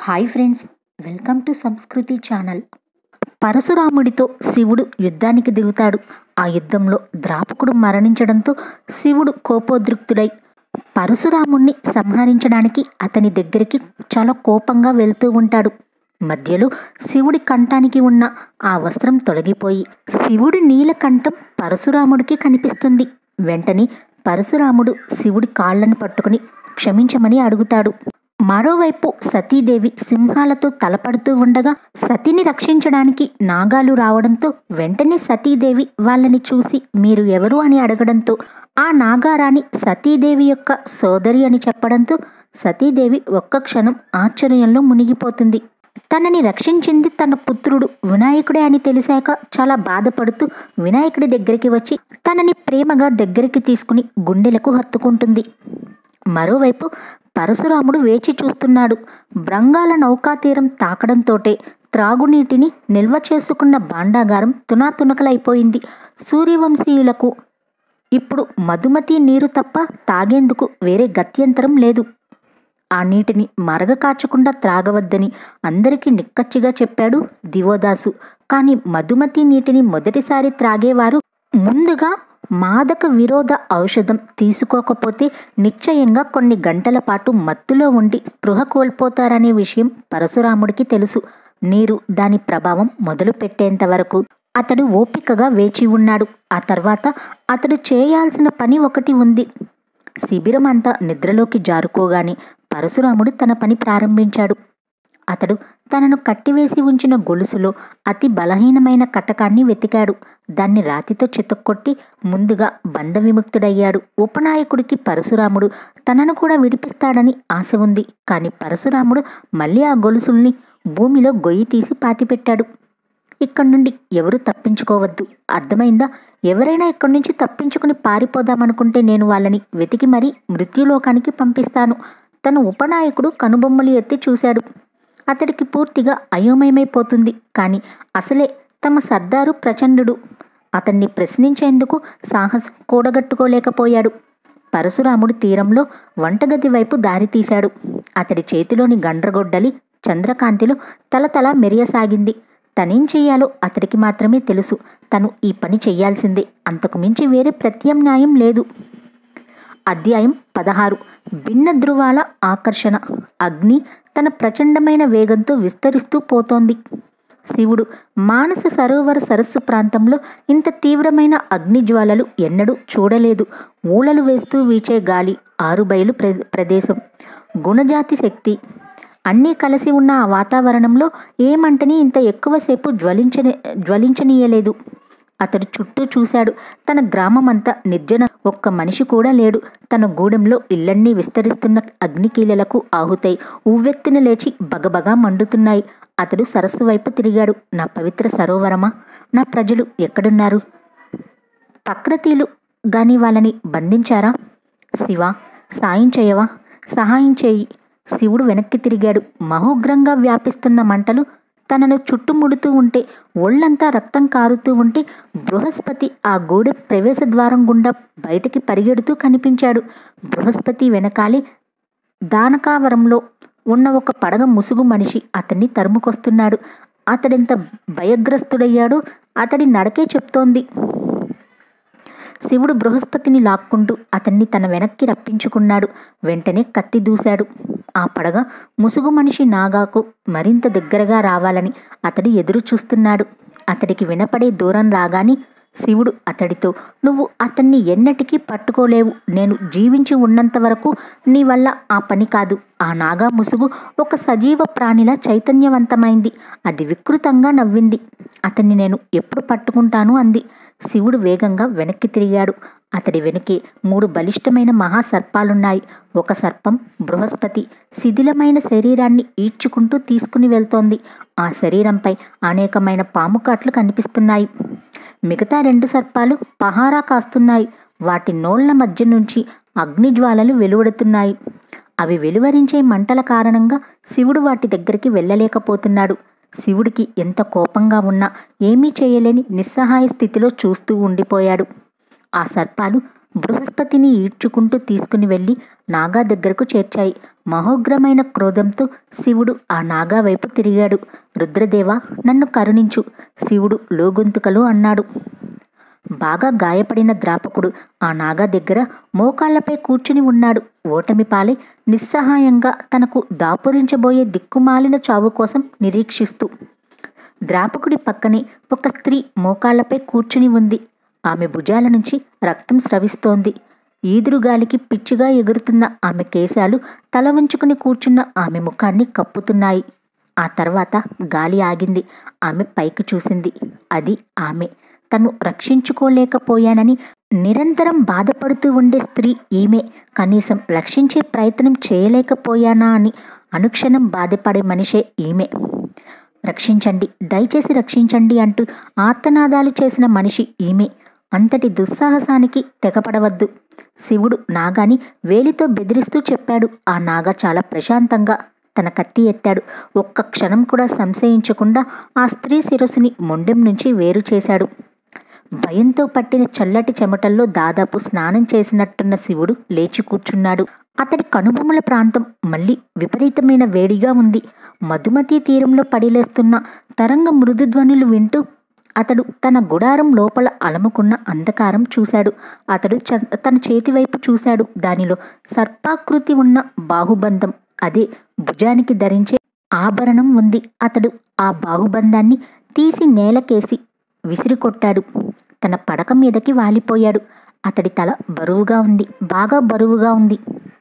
hi friends welcome to Sanskriti channel పరశురాముడితో శివుడు యుద్ధానికి దిగుతాడు ఆ యుద్ధంలో ద్రాపకుడు మరణించడంతో శివుడు కోపోద్రిక్తుడై పరశురాముణ్ణి సంహరించడానికి అతని దగ్గరికి చాలా కోపంగా వెళ్తూ ఉంటాడు మధ్యలో శివుడి కంఠానికి ఉన్న ఆ వస్త్రం తొలగిపోయి శివుడి నీలకంఠం పరశురాముడికి కనిపిస్తుంది వెంటనే పరశురాముడు శివుడి కాళ్ళను పట్టుకుని క్షమించమని అడుగుతాడు మరోవైపు సతీదేవి సింహాలతో తలపడుతూ ఉండగా సతిని రక్షించడానికి నాగాలు రావడంతో వెంటనే సతీదేవి వాళ్ళని చూసి మీరు ఎవరు అని అడగడంతో ఆ నాగారాణి సతీదేవి యొక్క సోదరి అని చెప్పడంతో సతీదేవి ఒక్క క్షణం ఆశ్చర్యంలో మునిగిపోతుంది తనని రక్షించింది తన పుత్రుడు వినాయకుడే అని తెలిసాక చాలా బాధపడుతూ వినాయకుడి దగ్గరికి వచ్చి తనని ప్రేమగా దగ్గరికి తీసుకుని గుండెలకు హత్తుకుంటుంది మరోవైపు పరశురాముడు వేచి చూస్తున్నాడు బృంగాల నౌకాతీరం తాకడంతోటే త్రాగునీటిని నిల్వ చేసుకున్న భాండాగారం తునాతునకలైపోయింది సూర్యవంశీయులకు ఇప్పుడు మధుమతి నీరు తప్ప తాగేందుకు వేరే గత్యంతరం లేదు ఆ నీటిని మరగ కాచకుండా త్రాగవద్దని అందరికీ నిక్కచ్చిగా చెప్పాడు దివోదాసు కానీ మధుమతి నీటిని మొదటిసారి త్రాగేవారు ముందుగా మాదక విరోధ ఔషధం తీసుకోకపోతే నిశ్చయంగా కొన్ని గంటల పాటు మత్తులో ఉండి స్పృహ కోల్పోతారనే విషయం పరశురాముడికి తెలుసు నీరు దాని ప్రభావం మొదలు పెట్టేంత వరకు అతడు ఓపికగా వేచి ఉన్నాడు ఆ తర్వాత అతడు చేయాల్సిన పని ఒకటి ఉంది శిబిరం అంతా నిద్రలోకి జారుకోగానే పరశురాముడు తన పని ప్రారంభించాడు అతడు తనను కట్టివేసి ఉంచిన గొలుసులో అతి బలహీనమైన కటకాన్ని వెతికాడు దాన్ని రాతితో చితక్కొట్టి ముందుగా బంధ విముక్తుడయ్యాడు ఉపనాయకుడికి పరశురాముడు తనను కూడా విడిపిస్తాడని ఆశ ఉంది కానీ పరశురాముడు మళ్ళీ ఆ గొలుసుల్ని భూమిలో గొయ్యి తీసి పాతిపెట్టాడు ఇక్కడి నుండి ఎవరు తప్పించుకోవద్దు అర్థమైందా ఎవరైనా ఇక్కడి నుంచి తప్పించుకుని పారిపోదామనుకుంటే నేను వాళ్ళని వెతికి మరీ మృత్యులోకానికి పంపిస్తాను తన ఉపనాయకుడు కనుబొమ్మలు ఎత్తి చూశాడు అతడికి పూర్తిగా అయోమయమైపోతుంది కానీ అసలే తమ సర్దారు ప్రచండుడు అతన్ని ప్రశ్నించేందుకు సాహసం కూడగట్టుకోలేకపోయాడు పరశురాముడు తీరంలో వంటగది వైపు దారి తీశాడు అతడి చేతిలోని గండ్రగొడ్డలి చంద్రకాంతిలో తలతల మెరియసాగింది తనేం చెయ్యాలో అతడికి మాత్రమే తెలుసు తను ఈ పని చెయ్యాల్సిందే అంతకు మించి వేరే ప్రత్యామ్నాయం లేదు అధ్యాయం పదహారు భిన్న ధృవాల ఆకర్షణ అగ్ని తన ప్రచండమైన వేగంతో విస్తరిస్తూ పోతోంది శివుడు మానస సరోవర సరస్సు ప్రాంతంలో ఇంత తీవ్రమైన అగ్నిజ్వాలలు ఎన్నడూ చూడలేదు ఊళలు వేస్తూ వీచే గాలి ఆరుబయలు ప్ర ప్రదేశం గుణజాతి శక్తి అన్నీ కలిసి ఉన్న ఆ వాతావరణంలో ఏ మంటని ఇంత ఎక్కువసేపు జ్వలించని జ్వలించనీయలేదు అతడు చుట్టూ చూశాడు తన గ్రామమంతా నిర్జన ఒక్క మనిషి కూడా లేడు తన గూడెంలో ఇళ్లన్నీ విస్తరిస్తున్న అగ్నికీలలకు ఆహుతై ఉవ్వెత్తున లేచి బగబగా మండుతున్నాయి అతడు సరస్సు వైపు తిరిగాడు నా పవిత్ర సరోవరమా నా ప్రజలు ఎక్కడున్నారు ప్రకృతిలు గాని వాళ్ళని బంధించారా శివ సాయం చేయవా సహాయం చేయి శివుడు వెనక్కి తిరిగాడు మహోగ్రంగా వ్యాపిస్తున్న మంటలు తనను చుట్టుముడుతూ ఉంటే ఒళ్ళంతా రక్తం కారుతూ ఉంటే బృహస్పతి ఆ గూడెం ప్రవేశ ద్వారం గుండా బయటికి పరిగెడుతూ కనిపించాడు బృహస్పతి వెనకాలి దానకావరంలో ఉన్న ఒక పడగ ముసుగు మనిషి అతన్ని తరుముకొస్తున్నాడు అతడెంత భయగ్రస్తుడయ్యాడో అతడి నడకే చెప్తోంది శివుడు బృహస్పతిని లాక్కుంటూ అతన్ని తన వెనక్కి రప్పించుకున్నాడు వెంటనే కత్తి దూశాడు ఆ పడగ ముసుగు మనిషి నాగాకు మరింత దగ్గరగా రావాలని అతడు ఎదురు చూస్తున్నాడు అతడికి వినపడే దూరం రాగాని శివుడు అతడితో నువ్వు అతన్ని ఎన్నటికీ పట్టుకోలేవు నేను జీవించి ఉన్నంత వరకు నీ వల్ల ఆ పని కాదు ఆ నాగా ముసుగు ఒక సజీవ ప్రాణిలా చైతన్యవంతమైంది అది వికృతంగా నవ్వింది అతన్ని నేను ఎప్పుడు పట్టుకుంటాను అంది శివుడు వేగంగా వెనక్కి తిరిగాడు అతడి వెనుకే మూడు బలిష్టమైన మహాసర్పాలున్నాయి ఒక సర్పం బృహస్పతి శిథిలమైన శరీరాన్ని ఈడ్చుకుంటూ తీసుకుని వెళ్తోంది ఆ శరీరంపై అనేకమైన పాముకాట్లు కనిపిస్తున్నాయి మిగతా రెండు సర్పాలు పహారా కాస్తున్నాయి వాటి నోళ్ల మధ్య నుంచి అగ్నిజ్వాలలు వెలువడుతున్నాయి అవి వెలువరించే మంటల కారణంగా శివుడు వాటి దగ్గరికి వెళ్ళలేకపోతున్నాడు శివుడికి ఎంత కోపంగా ఉన్నా ఏమీ చేయలేని నిస్సహాయ స్థితిలో చూస్తూ ఉండిపోయాడు ఆ సర్పాలు బృహస్పతిని ఈడ్చుకుంటూ తీసుకుని వెళ్ళి నాగా దగ్గరకు చేర్చాయి మహోగ్రమైన క్రోధంతో శివుడు ఆ నాగా వైపు తిరిగాడు రుద్రదేవ నన్ను కరుణించు శివుడు లోగొంతుకలో అన్నాడు బాగా గాయపడిన ద్రాపకుడు ఆ నాగా దగ్గర మోకాళ్లపై కూర్చుని ఉన్నాడు ఓటమి పాలై నిస్సహాయంగా తనకు దాపురించబోయే దిక్కుమాలిన చావు కోసం నిరీక్షిస్తూ ద్రాపకుడి పక్కనే ఒక స్త్రీ మోకాళ్లపై కూర్చుని ఉంది ఆమె భుజాల నుంచి రక్తం స్రవిస్తోంది ఈదురుగాలికి పిచ్చిగా ఎగురుతున్న ఆమె కేశాలు తల వంచుకుని కూర్చున్న ఆమె ముఖాన్ని కప్పుతున్నాయి ఆ తర్వాత గాలి ఆగింది ఆమె పైకి చూసింది అది ఆమె తను రక్షించుకోలేకపోయానని నిరంతరం బాధపడుతూ ఉండే స్త్రీ ఈమె కనీసం రక్షించే ప్రయత్నం చేయలేకపోయానా అని అనుక్షణం బాధపడే మనిషే ఈమె రక్షించండి దయచేసి రక్షించండి అంటూ ఆర్తనాదాలు చేసిన మనిషి ఈమె అంతటి దుస్సాహసానికి తెగపడవద్దు శివుడు నాగాని వేలితో బెదిరిస్తూ చెప్పాడు ఆ నాగా చాలా ప్రశాంతంగా తన కత్తి ఎత్తాడు ఒక్క క్షణం కూడా సంశయించకుండా ఆ స్త్రీ శిరస్సుని మొండెం నుంచి వేరు చేశాడు భయంతో పట్టిన చల్లటి చెమటల్లో దాదాపు స్నానం చేసినట్టున్న శివుడు లేచి కూర్చున్నాడు అతడి కనుబొమ్మల ప్రాంతం మళ్ళీ విపరీతమైన వేడిగా ఉంది మధుమతి తీరంలో పడిలేస్తున్న తరంగ మృదుధ్వనులు వింటూ అతడు తన గుడారం లోపల అలముకున్న అంధకారం చూశాడు అతడు చ- తన చేతి వైపు చూశాడు దానిలో సర్పాకృతి ఉన్న బాహుబంధం అదే భుజానికి ధరించే ఆభరణం ఉంది అతడు ఆ బాహుబంధాన్ని తీసి నేలకేసి విసిరికొట్టాడు తన పడక మీదకి వాలిపోయాడు అతడి తల బరువుగా ఉంది బాగా బరువుగా ఉంది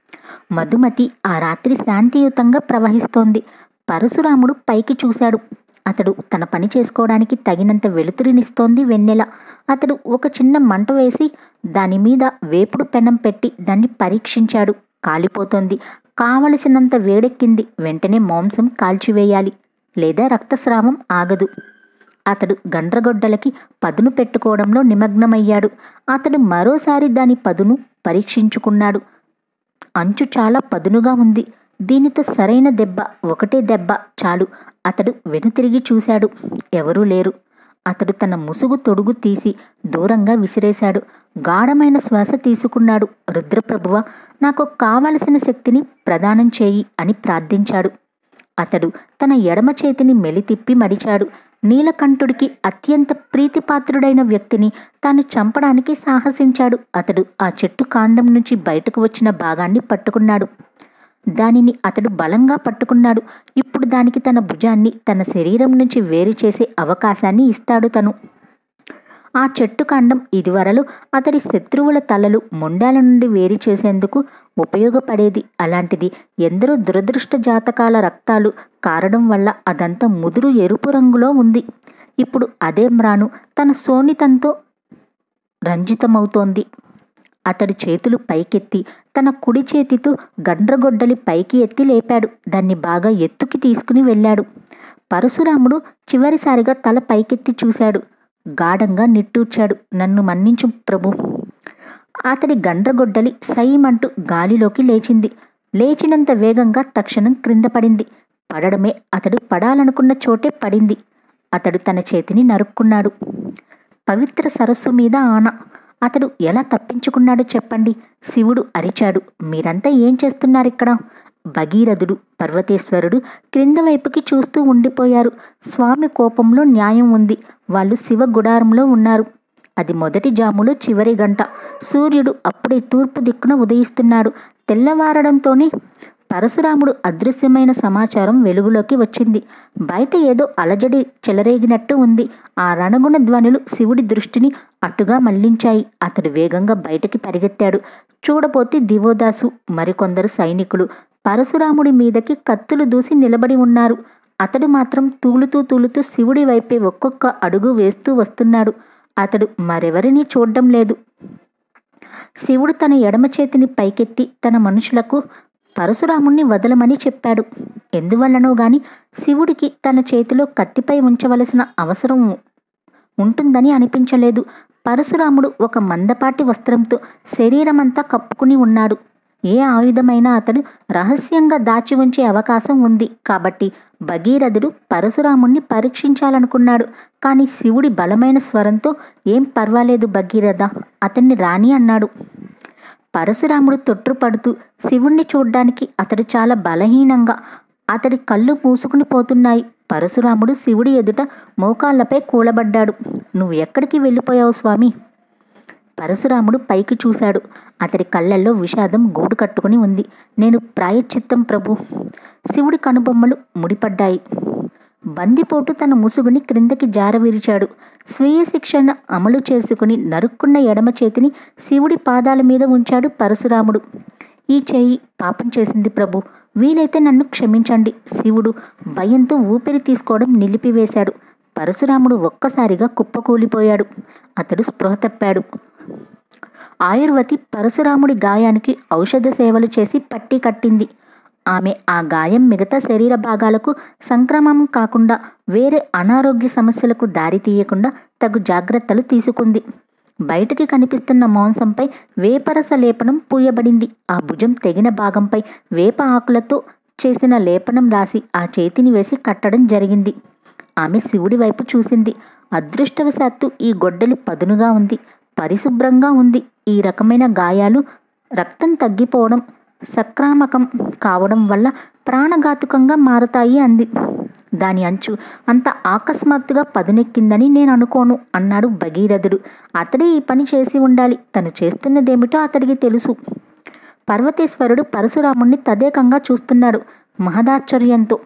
మధుమతి ఆ రాత్రి శాంతియుతంగా ప్రవహిస్తోంది పరశురాముడు పైకి చూశాడు అతడు తన పని చేసుకోవడానికి తగినంత వెలుతురినిస్తోంది వెన్నెల అతడు ఒక చిన్న మంట వేసి దాని మీద వేపుడు పెనం పెట్టి దాన్ని పరీక్షించాడు కాలిపోతోంది కావలసినంత వేడెక్కింది వెంటనే మాంసం కాల్చివేయాలి లేదా రక్తస్రావం ఆగదు అతడు గండ్రగొడ్డలకి పదును పెట్టుకోవడంలో నిమగ్నమయ్యాడు అతడు మరోసారి దాని పదును పరీక్షించుకున్నాడు అంచు చాలా పదునుగా ఉంది దీనితో సరైన దెబ్బ ఒకటే దెబ్బ చాలు అతడు వెనుతిరిగి చూశాడు ఎవరూ లేరు అతడు తన ముసుగు తొడుగు తీసి దూరంగా విసిరేశాడు గాఢమైన శ్వాస తీసుకున్నాడు రుద్రప్రభువ నాకు కావలసిన శక్తిని ప్రదానం చేయి అని ప్రార్థించాడు అతడు తన ఎడమ చేతిని మెలితిప్పి మడిచాడు నీలకంఠుడికి అత్యంత ప్రీతిపాత్రుడైన వ్యక్తిని తాను చంపడానికి సాహసించాడు అతడు ఆ చెట్టు కాండం నుంచి బయటకు వచ్చిన భాగాన్ని పట్టుకున్నాడు దానిని అతడు బలంగా పట్టుకున్నాడు ఇప్పుడు దానికి తన భుజాన్ని తన శరీరం నుంచి వేరు చేసే అవకాశాన్ని ఇస్తాడు తను ఆ చెట్టు కాండం ఇదివరలో అతడి శత్రువుల తలలు మొండాల నుండి వేరు చేసేందుకు ఉపయోగపడేది అలాంటిది ఎందరో దురదృష్ట జాతకాల రక్తాలు కారడం వల్ల అదంతా ముదురు ఎరుపు రంగులో ఉంది ఇప్పుడు అదే మ్రాను తన సోనితంతో రంజితమవుతోంది అతడు చేతులు పైకెత్తి తన కుడి చేతితో గండ్రగొడ్డలి పైకి ఎత్తి లేపాడు దాన్ని బాగా ఎత్తుకి తీసుకుని వెళ్ళాడు పరశురాముడు చివరిసారిగా తల పైకెత్తి చూశాడు గాఢంగా నిట్టూర్చాడు నన్ను మన్నించు ప్రభు అతడి గండ్రగొడ్డలి సైమంటూ గాలిలోకి లేచింది లేచినంత వేగంగా తక్షణం క్రింద పడింది పడడమే అతడు పడాలనుకున్న చోటే పడింది అతడు తన చేతిని నరుక్కున్నాడు పవిత్ర సరస్సు మీద ఆన అతడు ఎలా తప్పించుకున్నాడో చెప్పండి శివుడు అరిచాడు మీరంతా ఏం చేస్తున్నారిక్కడ భగీరథుడు పర్వతేశ్వరుడు క్రింద వైపుకి చూస్తూ ఉండిపోయారు స్వామి కోపంలో న్యాయం ఉంది వాళ్ళు శివ గుడారంలో ఉన్నారు అది మొదటి జాములో చివరి గంట సూర్యుడు అప్పుడే తూర్పు దిక్కున ఉదయిస్తున్నాడు తెల్లవారడంతోనే పరశురాముడు అదృశ్యమైన సమాచారం వెలుగులోకి వచ్చింది బయట ఏదో అలజడి చెలరేగినట్టు ఉంది ఆ రణగుణ ధ్వనులు శివుడి దృష్టిని అటుగా మళ్లించాయి అతడు వేగంగా బయటికి పరిగెత్తాడు చూడపోతే దివోదాసు మరికొందరు సైనికులు పరశురాముడి మీదకి కత్తులు దూసి నిలబడి ఉన్నారు అతడు మాత్రం తూలుతూ తూలుతూ శివుడి వైపే ఒక్కొక్క అడుగు వేస్తూ వస్తున్నాడు అతడు మరెవరినీ చూడడం లేదు శివుడు తన ఎడమ చేతిని పైకెత్తి తన మనుషులకు పరశురాముణ్ణి వదలమని చెప్పాడు ఎందువల్లనో గాని శివుడికి తన చేతిలో కత్తిపై ఉంచవలసిన అవసరం ఉంటుందని అనిపించలేదు పరశురాముడు ఒక మందపాటి వస్త్రంతో శరీరమంతా కప్పుకుని ఉన్నాడు ఏ ఆయుధమైనా అతడు రహస్యంగా దాచి ఉంచే అవకాశం ఉంది కాబట్టి భగీరథుడు పరశురాముణ్ణి పరీక్షించాలనుకున్నాడు కానీ శివుడి బలమైన స్వరంతో ఏం పర్వాలేదు భగీరథ అతన్ని రాని అన్నాడు పరశురాముడు తొట్టుపడుతూ శివుణ్ణి చూడ్డానికి అతడు చాలా బలహీనంగా అతడి కళ్ళు మూసుకుని పోతున్నాయి పరశురాముడు శివుడి ఎదుట మోకాళ్లపై కూలబడ్డాడు నువ్వు ఎక్కడికి వెళ్ళిపోయావు స్వామి పరశురాముడు పైకి చూశాడు అతడి కళ్ళల్లో విషాదం గూడు కట్టుకుని ఉంది నేను ప్రాయశ్చిత్తం ప్రభు శివుడి కనుబొమ్మలు ముడిపడ్డాయి బందిపోటు తన ముసుగుని క్రిందకి జారవిరిచాడు స్వీయ శిక్షణ అమలు చేసుకుని నరుక్కున్న ఎడమ చేతిని శివుడి పాదాల మీద ఉంచాడు పరశురాముడు ఈ చెయ్యి పాపం చేసింది ప్రభు వీలైతే నన్ను క్షమించండి శివుడు భయంతో ఊపిరి తీసుకోవడం నిలిపివేశాడు పరశురాముడు ఒక్కసారిగా కుప్పకూలిపోయాడు అతడు స్పృహ తప్పాడు ఆయుర్వతి పరశురాముడి గాయానికి ఔషధ సేవలు చేసి పట్టి కట్టింది ఆమె ఆ గాయం మిగతా శరీర భాగాలకు సంక్రమం కాకుండా వేరే అనారోగ్య సమస్యలకు దారి తీయకుండా తగు జాగ్రత్తలు తీసుకుంది బయటికి కనిపిస్తున్న మాంసంపై వేపరస లేపనం పూయబడింది ఆ భుజం తెగిన భాగంపై వేప ఆకులతో చేసిన లేపనం రాసి ఆ చేతిని వేసి కట్టడం జరిగింది ఆమె శివుడి వైపు చూసింది అదృష్టవశాత్తు ఈ గొడ్డలి పదునుగా ఉంది పరిశుభ్రంగా ఉంది ఈ రకమైన గాయాలు రక్తం తగ్గిపోవడం సక్రామకం కావడం వల్ల ప్రాణఘాతుకంగా మారతాయి అంది దాని అంచు అంత అకస్మాత్తుగా పదునెక్కిందని నేను అనుకోను అన్నాడు భగీరథుడు అతడే ఈ పని చేసి ఉండాలి తను చేస్తున్నదేమిటో అతడికి తెలుసు పర్వతేశ్వరుడు పరశురాముణ్ణి తదేకంగా చూస్తున్నాడు మహదాశ్చర్యంతో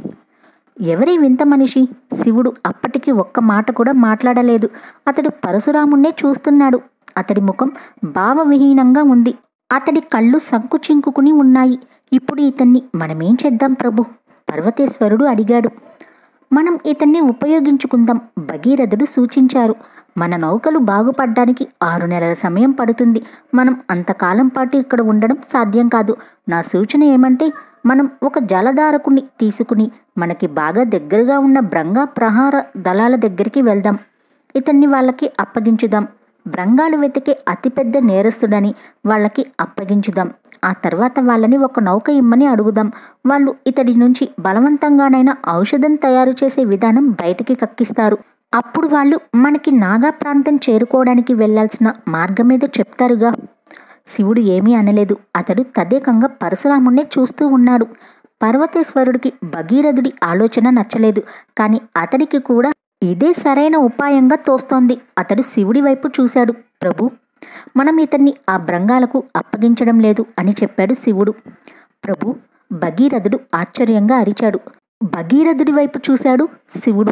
ఎవరి వింత మనిషి శివుడు అప్పటికి ఒక్క మాట కూడా మాట్లాడలేదు అతడు పరశురాముణ్ణే చూస్తున్నాడు అతడి ముఖం భావవిహీనంగా ఉంది అతడి కళ్ళు సంకుచింకుకుని ఉన్నాయి ఇప్పుడు ఇతన్ని మనమేం చేద్దాం ప్రభు పర్వతేశ్వరుడు అడిగాడు మనం ఇతన్ని ఉపయోగించుకుందాం భగీరథుడు సూచించారు మన నౌకలు బాగుపడ్డానికి ఆరు నెలల సమయం పడుతుంది మనం అంతకాలం పాటు ఇక్కడ ఉండడం సాధ్యం కాదు నా సూచన ఏమంటే మనం ఒక జలధారకుని తీసుకుని మనకి బాగా దగ్గరగా ఉన్న భ్రంగా ప్రహార దళాల దగ్గరికి వెళ్దాం ఇతన్ని వాళ్ళకి అప్పగించుదాం భ్రంగాలు వెతికే అతిపెద్ద నేరస్తుడని వాళ్ళకి అప్పగించుదాం ఆ తర్వాత వాళ్ళని ఒక నౌక ఇమ్మని అడుగుదాం వాళ్ళు ఇతడి నుంచి బలవంతంగానైనా ఔషధం తయారు చేసే విధానం బయటికి కక్కిస్తారు అప్పుడు వాళ్ళు మనకి నాగా ప్రాంతం చేరుకోవడానికి వెళ్లాల్సిన మార్గమేదో చెప్తారుగా శివుడు ఏమీ అనలేదు అతడు తదేకంగా పరశురాముణ్ణే చూస్తూ ఉన్నాడు పర్వతేశ్వరుడికి భగీరథుడి ఆలోచన నచ్చలేదు కానీ అతడికి కూడా ఇదే సరైన ఉపాయంగా తోస్తోంది అతడు శివుడి వైపు చూశాడు ప్రభు మనం ఇతన్ని ఆ భృంగాలకు అప్పగించడం లేదు అని చెప్పాడు శివుడు ప్రభు భగీరథుడు ఆశ్చర్యంగా అరిచాడు భగీరథుడి వైపు చూశాడు శివుడు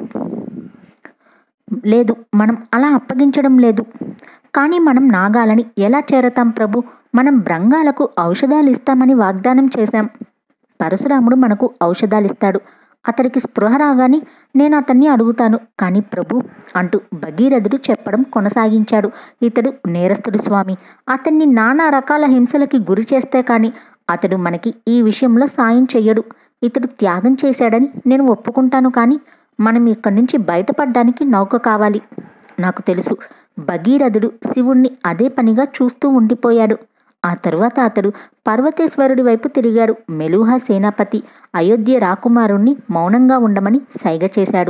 లేదు మనం అలా అప్పగించడం లేదు కానీ మనం నాగాలని ఎలా చేరతాం ప్రభు మనం భృంగాలకు ఔషధాలు ఇస్తామని వాగ్దానం చేశాం పరశురాముడు మనకు ఔషధాలు ఇస్తాడు అతడికి స్పృహ రాగానే నేను అతన్ని అడుగుతాను కానీ ప్రభు అంటూ భగీరథుడు చెప్పడం కొనసాగించాడు ఇతడు నేరస్తుడు స్వామి అతన్ని నానా రకాల హింసలకి గురి చేస్తే కానీ అతడు మనకి ఈ విషయంలో సాయం చెయ్యడు ఇతడు త్యాగం చేశాడని నేను ఒప్పుకుంటాను కానీ మనం ఇక్కడి నుంచి బయటపడడానికి నౌక కావాలి నాకు తెలుసు భగీరథుడు శివుణ్ణి అదే పనిగా చూస్తూ ఉండిపోయాడు ఆ తరువాత అతడు పర్వతేశ్వరుడి వైపు తిరిగాడు మెలూహ సేనాపతి అయోధ్య రాకుమారుణ్ణి మౌనంగా ఉండమని సైగ చేశాడు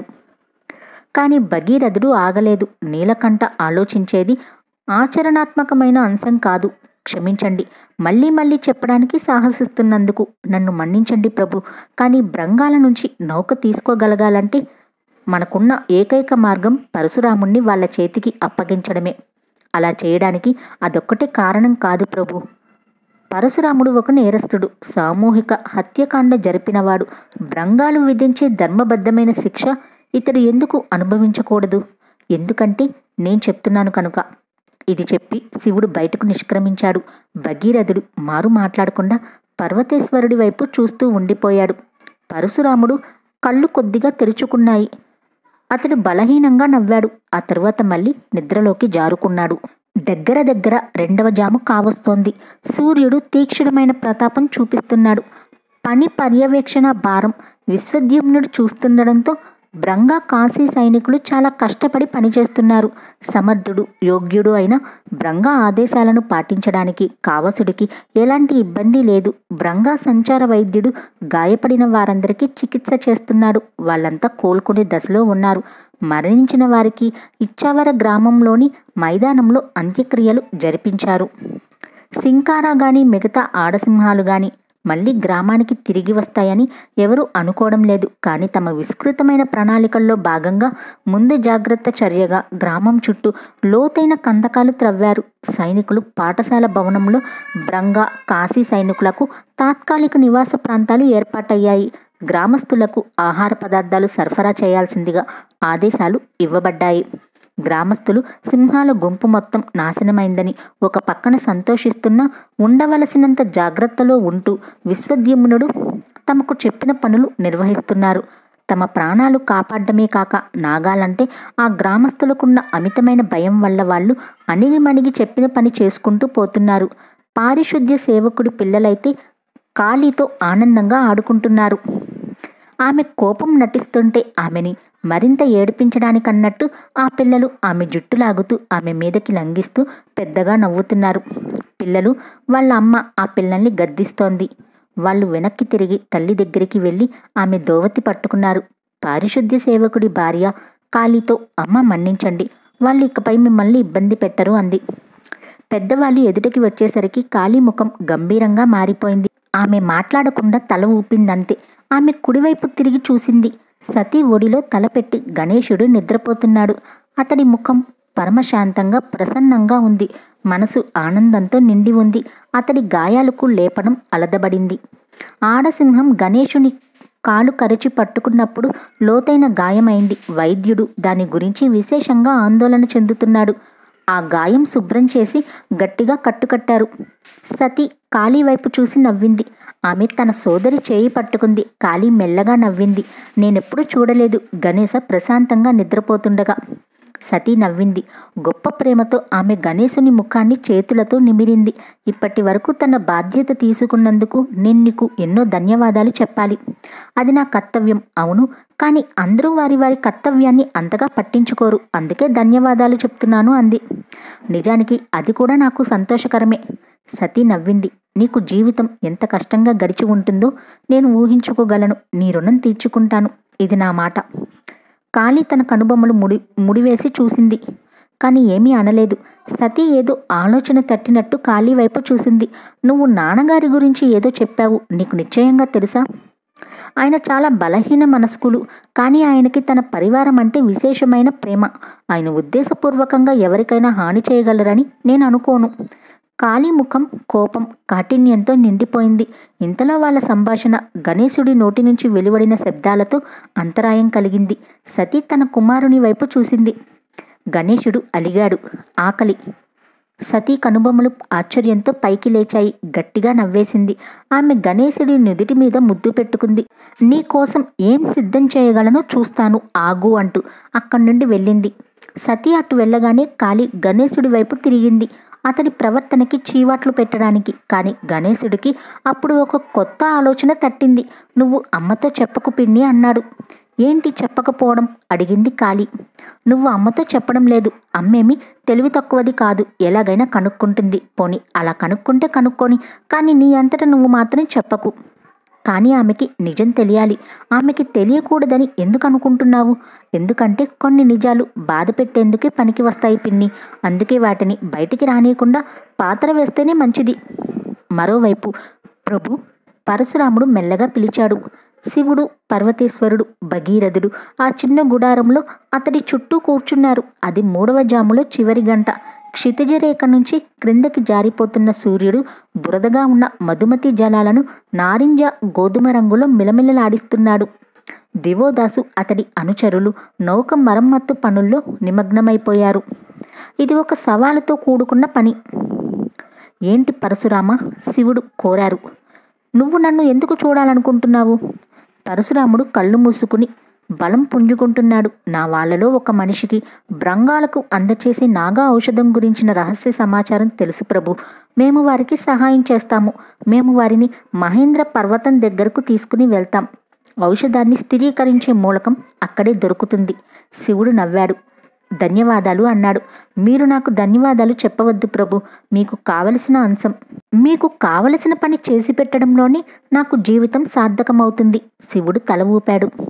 కానీ భగీరథుడు ఆగలేదు నీలకంఠ ఆలోచించేది ఆచరణాత్మకమైన అంశం కాదు క్షమించండి మళ్ళీ మళ్ళీ చెప్పడానికి సాహసిస్తున్నందుకు నన్ను మన్నించండి ప్రభు కానీ భృంగాల నుంచి నౌక తీసుకోగలగాలంటే మనకున్న ఏకైక మార్గం పరశురాముణ్ణి వాళ్ళ చేతికి అప్పగించడమే అలా చేయడానికి అదొక్కటే కారణం కాదు ప్రభు పరశురాముడు ఒక నేరస్తుడు సామూహిక హత్యకాండ జరిపినవాడు భృంగాలు విధించే ధర్మబద్ధమైన శిక్ష ఇతడు ఎందుకు అనుభవించకూడదు ఎందుకంటే నేను చెప్తున్నాను కనుక ఇది చెప్పి శివుడు బయటకు నిష్క్రమించాడు భగీరథుడు మారు మాట్లాడకుండా పర్వతేశ్వరుడి వైపు చూస్తూ ఉండిపోయాడు పరశురాముడు కళ్ళు కొద్దిగా తెరుచుకున్నాయి అతడు బలహీనంగా నవ్వాడు ఆ తరువాత మళ్ళీ నిద్రలోకి జారుకున్నాడు దగ్గర దగ్గర రెండవ జాము కావస్తోంది సూర్యుడు తీక్షణమైన ప్రతాపం చూపిస్తున్నాడు పని పర్యవేక్షణ భారం విశ్వద్యుమ్నుడు చూస్తుండడంతో భ్రంగా కాశీ సైనికులు చాలా కష్టపడి పనిచేస్తున్నారు సమర్థుడు యోగ్యుడు అయిన భ్రంగా ఆదేశాలను పాటించడానికి కావసుడికి ఎలాంటి ఇబ్బంది లేదు భ్రంగా సంచార వైద్యుడు గాయపడిన వారందరికీ చికిత్స చేస్తున్నాడు వాళ్ళంతా కోలుకునే దశలో ఉన్నారు మరణించిన వారికి ఇచ్చావర గ్రామంలోని మైదానంలో అంత్యక్రియలు జరిపించారు సింకారా గాని మిగతా ఆడసింహాలు గాని మళ్ళీ గ్రామానికి తిరిగి వస్తాయని ఎవరూ అనుకోవడం లేదు కానీ తమ విస్తృతమైన ప్రణాళికల్లో భాగంగా ముందు జాగ్రత్త చర్యగా గ్రామం చుట్టూ లోతైన కందకాలు త్రవ్వారు సైనికులు పాఠశాల భవనంలో బ్రంగా కాశీ సైనికులకు తాత్కాలిక నివాస ప్రాంతాలు ఏర్పాటయ్యాయి గ్రామస్తులకు ఆహార పదార్థాలు సరఫరా చేయాల్సిందిగా ఆదేశాలు ఇవ్వబడ్డాయి గ్రామస్తులు సింహాల గుంపు మొత్తం నాశనమైందని ఒక పక్కన సంతోషిస్తున్నా ఉండవలసినంత జాగ్రత్తలో ఉంటూ విశ్వద్యుమ్నుడు తమకు చెప్పిన పనులు నిర్వహిస్తున్నారు తమ ప్రాణాలు కాపాడమే కాక నాగాలంటే ఆ గ్రామస్తులకున్న అమితమైన భయం వల్ల వాళ్ళు అణిగి మణిగి చెప్పిన పని చేసుకుంటూ పోతున్నారు పారిశుద్ధ్య సేవకుడి పిల్లలైతే ఖాళీతో ఆనందంగా ఆడుకుంటున్నారు ఆమె కోపం నటిస్తుంటే ఆమెని మరింత ఏడిపించడానికన్నట్టు ఆ పిల్లలు ఆమె జుట్టు లాగుతూ ఆమె మీదకి లంఘిస్తూ పెద్దగా నవ్వుతున్నారు పిల్లలు వాళ్ళ అమ్మ ఆ పిల్లల్ని గద్దిస్తోంది వాళ్ళు వెనక్కి తిరిగి తల్లి దగ్గరికి వెళ్ళి ఆమె దోవతి పట్టుకున్నారు పారిశుద్ధ్య సేవకుడి భార్య కాళీతో అమ్మ మన్నించండి వాళ్ళు ఇకపై మిమ్మల్ని ఇబ్బంది పెట్టరు అంది పెద్దవాళ్ళు ఎదుటికి వచ్చేసరికి కాళీ ముఖం గంభీరంగా మారిపోయింది ఆమె మాట్లాడకుండా తల ఊపిందంతే ఆమె కుడివైపు తిరిగి చూసింది సతీ ఒడిలో తలపెట్టి గణేశుడు నిద్రపోతున్నాడు అతడి ముఖం పరమశాంతంగా ప్రసన్నంగా ఉంది మనసు ఆనందంతో నిండి ఉంది అతడి గాయాలకు లేపనం అలదబడింది ఆడసింహం గణేశుని కాలు కరచి పట్టుకున్నప్పుడు లోతైన గాయమైంది వైద్యుడు దాని గురించి విశేషంగా ఆందోళన చెందుతున్నాడు ఆ గాయం శుభ్రం చేసి గట్టిగా కట్టుకట్టారు సతి కాళీ వైపు చూసి నవ్వింది ఆమె తన సోదరి చేయి పట్టుకుంది కాళీ మెల్లగా నవ్వింది నేనెప్పుడు చూడలేదు గణేశ ప్రశాంతంగా నిద్రపోతుండగా సతీ నవ్వింది గొప్ప ప్రేమతో ఆమె గణేశుని ముఖాన్ని చేతులతో నిమిరింది ఇప్పటి వరకు తన బాధ్యత తీసుకున్నందుకు నేను నీకు ఎన్నో ధన్యవాదాలు చెప్పాలి అది నా కర్తవ్యం అవును కానీ అందరూ వారి వారి కర్తవ్యాన్ని అంతగా పట్టించుకోరు అందుకే ధన్యవాదాలు చెప్తున్నాను అంది నిజానికి అది కూడా నాకు సంతోషకరమే సతీ నవ్వింది నీకు జీవితం ఎంత కష్టంగా గడిచి ఉంటుందో నేను ఊహించుకోగలను నీ రుణం తీర్చుకుంటాను ఇది నా మాట కాళీ తన కనుబొమ్మలు ముడి ముడివేసి చూసింది కానీ ఏమీ అనలేదు సతీ ఏదో ఆలోచన తట్టినట్టు కాళీ వైపు చూసింది నువ్వు నాన్నగారి గురించి ఏదో చెప్పావు నీకు నిశ్చయంగా తెలుసా ఆయన చాలా బలహీన మనస్కులు కానీ ఆయనకి తన పరివారం అంటే విశేషమైన ప్రేమ ఆయన ఉద్దేశపూర్వకంగా ఎవరికైనా హాని చేయగలరని నేను అనుకోను కాళీ ముఖం కోపం కాఠిన్యంతో నిండిపోయింది ఇంతలో వాళ్ళ సంభాషణ గణేశుడి నోటి నుంచి వెలువడిన శబ్దాలతో అంతరాయం కలిగింది సతీ తన కుమారుని వైపు చూసింది గణేశుడు అలిగాడు ఆకలి సతీ కనుబొమ్మలు ఆశ్చర్యంతో పైకి లేచాయి గట్టిగా నవ్వేసింది ఆమె గణేశుడి నుదిటి మీద ముద్దు పెట్టుకుంది నీ కోసం ఏం సిద్ధం చేయగలనో చూస్తాను ఆగు అంటూ అక్కడి నుండి వెళ్ళింది సతీ అటు వెళ్ళగానే కాళీ గణేశుడి వైపు తిరిగింది అతడి ప్రవర్తనకి చీవాట్లు పెట్టడానికి కానీ గణేశుడికి అప్పుడు ఒక కొత్త ఆలోచన తట్టింది నువ్వు అమ్మతో చెప్పకు పిన్ని అన్నాడు ఏంటి చెప్పకపోవడం అడిగింది కాళీ నువ్వు అమ్మతో చెప్పడం లేదు అమ్మేమి తెలివి తక్కువది కాదు ఎలాగైనా కనుక్కుంటుంది పోని అలా కనుక్కుంటే కనుక్కొని కానీ నీ అంతటా నువ్వు మాత్రం చెప్పకు కానీ ఆమెకి నిజం తెలియాలి ఆమెకి తెలియకూడదని ఎందుకు అనుకుంటున్నావు ఎందుకంటే కొన్ని నిజాలు బాధ పెట్టేందుకే పనికి వస్తాయి పిన్ని అందుకే వాటిని బయటికి రానియకుండా పాత్ర వేస్తేనే మంచిది మరోవైపు ప్రభు పరశురాముడు మెల్లగా పిలిచాడు శివుడు పర్వతేశ్వరుడు భగీరథుడు ఆ చిన్న గుడారంలో అతడి చుట్టూ కూర్చున్నారు అది మూడవ జాములో చివరి గంట క్షితిజ రేఖ నుంచి క్రిందకి జారిపోతున్న సూర్యుడు బురదగా ఉన్న మధుమతి జలాలను నారింజ గోధుమ రంగులో మిలమిలలాడిస్తున్నాడు దివోదాసు అతడి అనుచరులు నౌక మరమ్మత్తు పనుల్లో నిమగ్నమైపోయారు ఇది ఒక సవాలుతో కూడుకున్న పని ఏంటి పరశురామ శివుడు కోరారు నువ్వు నన్ను ఎందుకు చూడాలనుకుంటున్నావు పరశురాముడు కళ్ళు మూసుకుని బలం పుంజుకుంటున్నాడు నా వాళ్ళలో ఒక మనిషికి భ్రంగాలకు అందచేసే నాగా ఔషధం గురించిన రహస్య సమాచారం తెలుసు ప్రభు మేము వారికి సహాయం చేస్తాము మేము వారిని మహేంద్ర పర్వతం దగ్గరకు తీసుకుని వెళ్తాం ఔషధాన్ని స్థిరీకరించే మూలకం అక్కడే దొరుకుతుంది శివుడు నవ్వాడు ధన్యవాదాలు అన్నాడు మీరు నాకు ధన్యవాదాలు చెప్పవద్దు ప్రభు మీకు కావలసిన అంశం మీకు కావలసిన పని చేసి పెట్టడంలోనే నాకు జీవితం సార్థకమవుతుంది శివుడు తల ఊపాడు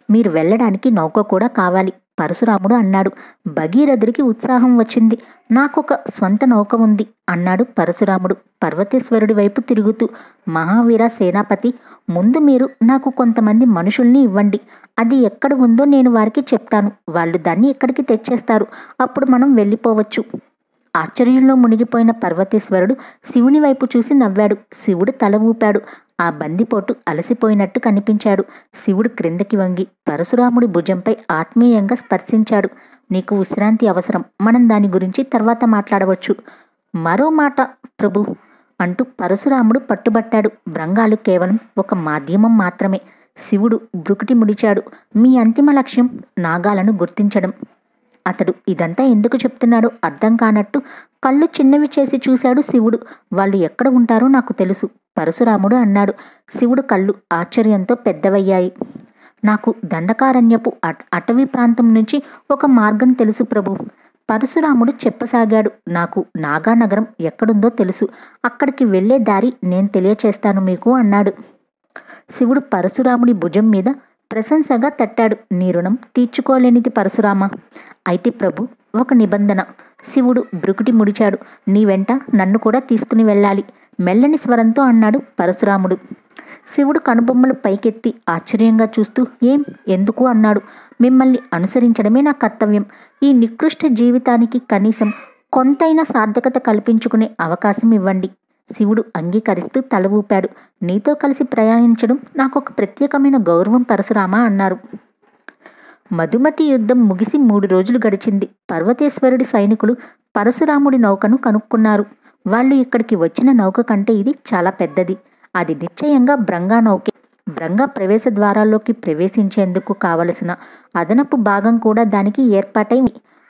మీరు వెళ్ళడానికి నౌక కూడా కావాలి పరశురాముడు అన్నాడు భగీరథుడికి ఉత్సాహం వచ్చింది నాకొక స్వంత నౌక ఉంది అన్నాడు పరశురాముడు పర్వతేశ్వరుడి వైపు తిరుగుతూ మహావీర సేనాపతి ముందు మీరు నాకు కొంతమంది మనుషుల్ని ఇవ్వండి అది ఎక్కడ ఉందో నేను వారికి చెప్తాను వాళ్ళు దాన్ని ఇక్కడికి తెచ్చేస్తారు అప్పుడు మనం వెళ్ళిపోవచ్చు ఆశ్చర్యంలో మునిగిపోయిన పర్వతేశ్వరుడు శివుని వైపు చూసి నవ్వాడు శివుడు తల ఊపాడు ఆ బందిపోటు అలసిపోయినట్టు కనిపించాడు శివుడు క్రిందకి వంగి పరశురాముడి భుజంపై ఆత్మీయంగా స్పర్శించాడు నీకు విశ్రాంతి అవసరం మనం దాని గురించి తర్వాత మాట్లాడవచ్చు మరో మాట ప్రభు అంటూ పరశురాముడు పట్టుబట్టాడు భృంగాలు కేవలం ఒక మాధ్యమం మాత్రమే శివుడు బ్రుకుటి ముడిచాడు మీ అంతిమ లక్ష్యం నాగాలను గుర్తించడం అతడు ఇదంతా ఎందుకు చెప్తున్నాడో అర్థం కానట్టు కళ్ళు చిన్నవి చేసి చూశాడు శివుడు వాళ్ళు ఎక్కడ ఉంటారో నాకు తెలుసు పరశురాముడు అన్నాడు శివుడు కళ్ళు ఆశ్చర్యంతో పెద్దవయ్యాయి నాకు దండకారణ్యపు అట అటవీ ప్రాంతం నుంచి ఒక మార్గం తెలుసు ప్రభు పరశురాముడు చెప్పసాగాడు నాకు నాగానగరం ఎక్కడుందో తెలుసు అక్కడికి వెళ్ళే దారి నేను తెలియచేస్తాను మీకు అన్నాడు శివుడు పరశురాముడి భుజం మీద ప్రశంసగా తట్టాడు నీ రుణం తీర్చుకోలేనిది పరశురామ అయితే ప్రభు ఒక నిబంధన శివుడు బ్రుకుటి ముడిచాడు నీ వెంట నన్ను కూడా తీసుకుని వెళ్ళాలి మెల్లని స్వరంతో అన్నాడు పరశురాముడు శివుడు కనుబొమ్మలు పైకెత్తి ఆశ్చర్యంగా చూస్తూ ఏం ఎందుకు అన్నాడు మిమ్మల్ని అనుసరించడమే నా కర్తవ్యం ఈ నికృష్ట జీవితానికి కనీసం కొంతైనా సార్థకత కల్పించుకునే అవకాశం ఇవ్వండి శివుడు అంగీకరిస్తూ తల ఊపాడు నీతో కలిసి ప్రయాణించడం నాకు ఒక ప్రత్యేకమైన గౌరవం పరశురామా అన్నారు మధుమతి యుద్ధం ముగిసి మూడు రోజులు గడిచింది పర్వతేశ్వరుడి సైనికులు పరశురాముడి నౌకను కనుక్కున్నారు వాళ్ళు ఇక్కడికి వచ్చిన నౌక కంటే ఇది చాలా పెద్దది అది నిశ్చయంగా భ్రంగా నౌకే భ్రంగా ప్రవేశ ద్వారాల్లోకి ప్రవేశించేందుకు కావలసిన అదనపు భాగం కూడా దానికి ఏర్పాటై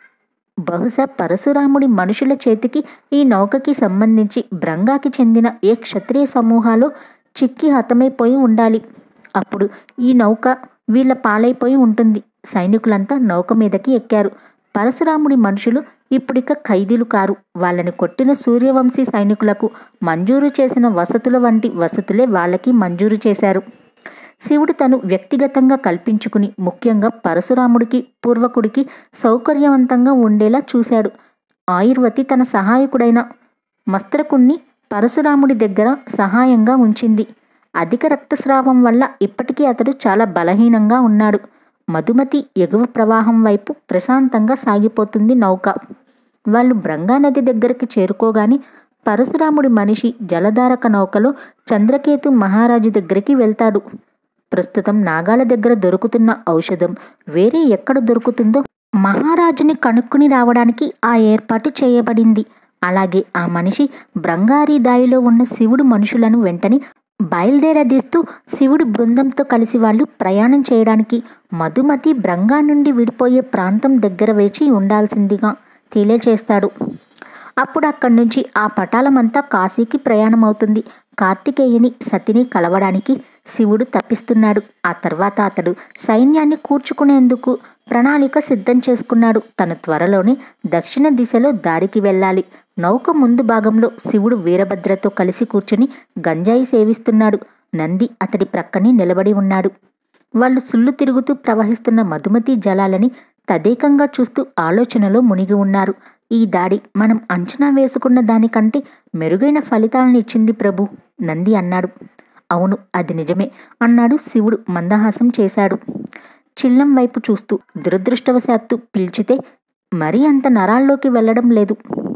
బహుశా పరశురాముడి మనుషుల చేతికి ఈ నౌకకి సంబంధించి భ్రంగాకి చెందిన ఏ క్షత్రియ సమూహాలో చిక్కి హతమైపోయి ఉండాలి అప్పుడు ఈ నౌక వీళ్ళ పాలైపోయి ఉంటుంది సైనికులంతా నౌక మీదకి ఎక్కారు పరశురాముడి మనుషులు ఇప్పుడిక ఖైదీలు కారు వాళ్ళని కొట్టిన సూర్యవంశీ సైనికులకు మంజూరు చేసిన వసతుల వంటి వసతులే వాళ్ళకి మంజూరు చేశారు శివుడు తను వ్యక్తిగతంగా కల్పించుకుని ముఖ్యంగా పరశురాముడికి పూర్వకుడికి సౌకర్యవంతంగా ఉండేలా చూశాడు ఆయుర్వతి తన సహాయకుడైన మస్త్రకుణ్ణి పరశురాముడి దగ్గర సహాయంగా ఉంచింది అధిక రక్తస్రావం వల్ల ఇప్పటికీ అతడు చాలా బలహీనంగా ఉన్నాడు మధుమతి ఎగువ ప్రవాహం వైపు ప్రశాంతంగా సాగిపోతుంది నౌక వాళ్ళు భ్రంగా నది దగ్గరికి చేరుకోగానే పరశురాముడి మనిషి జలధారక నౌకలో చంద్రకేతు మహారాజు దగ్గరికి వెళ్తాడు ప్రస్తుతం నాగాల దగ్గర దొరుకుతున్న ఔషధం వేరే ఎక్కడ దొరుకుతుందో మహారాజుని కనుక్కుని రావడానికి ఆ ఏర్పాటు చేయబడింది అలాగే ఆ మనిషి భ్రంగారి దాయిలో ఉన్న శివుడు మనుషులను వెంటనే బయలుదేరదీస్తూ శివుడి బృందంతో కలిసి వాళ్ళు ప్రయాణం చేయడానికి మధుమతి భ్రంగా నుండి విడిపోయే ప్రాంతం దగ్గర వేచి ఉండాల్సిందిగా తెలియచేస్తాడు అప్పుడు అక్కడి నుంచి ఆ పటాలమంతా కాశీకి ప్రయాణం అవుతుంది కార్తికేయుని సతిని కలవడానికి శివుడు తప్పిస్తున్నాడు ఆ తర్వాత అతడు సైన్యాన్ని కూర్చుకునేందుకు ప్రణాళిక సిద్ధం చేసుకున్నాడు తను త్వరలోనే దక్షిణ దిశలో దారికి వెళ్ళాలి నౌక ముందు భాగంలో శివుడు వీరభద్రతో కలిసి కూర్చుని గంజాయి సేవిస్తున్నాడు నంది అతడి ప్రక్కనే నిలబడి ఉన్నాడు వాళ్ళు సుళ్ళు తిరుగుతూ ప్రవహిస్తున్న మధుమతి జలాలని తదేకంగా చూస్తూ ఆలోచనలో మునిగి ఉన్నారు ఈ దాడి మనం అంచనా వేసుకున్న దానికంటే మెరుగైన ఫలితాలను ఇచ్చింది ప్రభు నంది అన్నాడు అవును అది నిజమే అన్నాడు శివుడు మందహాసం చేశాడు చిల్లం వైపు చూస్తూ దురదృష్టవశాత్తు పిలిచితే మరీ అంత నరాల్లోకి వెళ్ళడం లేదు